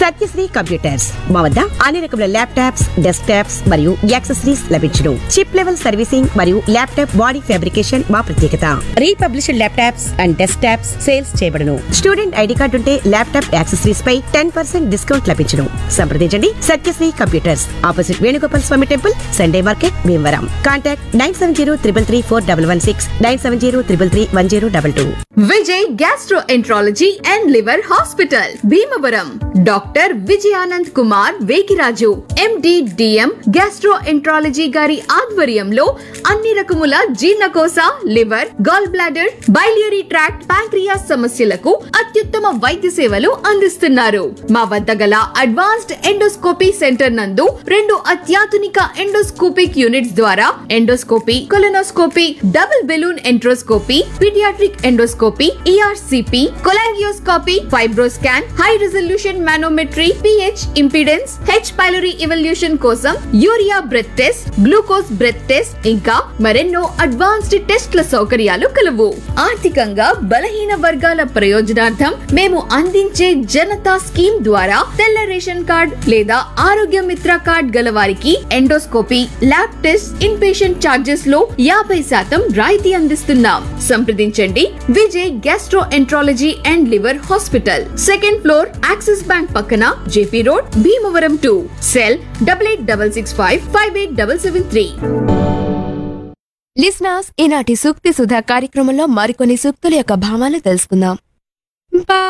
Satyasri computers మా వద్ద అన్ని రకముల ల్యాప్టాప్స్ డెస్క్ టాప్స్ మరియు యాక్సెసరీస్ లభించును చిప్ లెవెల్ సర్వీసింగ్ మరియు ల్యాప్టాప్ బాడీ ఫ్యాబ్రికేషన్ మా ప్రత్యేకత republished laptops and desktops sales చేయబడును స్టూడెంట్ ఐడి కార్డు ఉంటే ల్యాప్టాప్ యాక్సెసరీస్ పై టెన్ పర్సెంట్ డిస్కౌంట్ లభించును సంప్రదించండి Satyasri computers opposite Venugopal Swamy temple Sunday market Bhimavaram contact nine seven zero triple three four double one six nine seven zero triple three one zero double two Vijay gastroenterology and liver hospital Bhimavaram doctor Vijayanand Kumar Vekiraju MD DM gastroenterology గారి ఆధ్వర్యంలో అన్ని రకముల జీర్ణకోశ liver gall bladder biliary tract pancreas సమస్యలకు అత్యుత్తమ వైద్య సేవలు అందిస్తున్నారు మా వద్ద గల అడ్వాన్స్డ్ ఎండోస్కోపీ సెంటర్ నందు రెండు అత్యాధునిక ఎండోస్కోపిక్ యూనిట్స్ ద్వారా endoscopy colonoscopy double balloon enteroscopy paediatric endoscopy ERCP cholangioscopy fibroscan high resolution manometry pH impedance H pylori evaluation కోసం urea breath test glucose breath test ఇంకా మరెన్నో అడ్వాన్స్డ్ టెస్ట్ల సౌకర్యాలు కలవు ఆర్థికంగా బలహీన వర్గాల ప్రయోజనార్థం మేము అందించే జనతా స్కీమ్ ద్వారా తెల్ల రేషన్ కార్డ్ లేదా ఆరోగ్య మిత్ర కార్డ్ గల వారికి endoscopy lab test in patient charges లో యాభై శాతం రాయితీ అందిస్తున్నాం సంప్రదించండి Vijay gastroenterology and liver hospital second floor Axis bank పక్కన JP road Bhimavaram two cell double eight double six five five eight double seven three listeners ఈనాటి సూక్తి సుధా కార్యక్రమంలో మరికొన్ని సూక్తుల యొక్క భావాలు తెలుసుకుందాం బా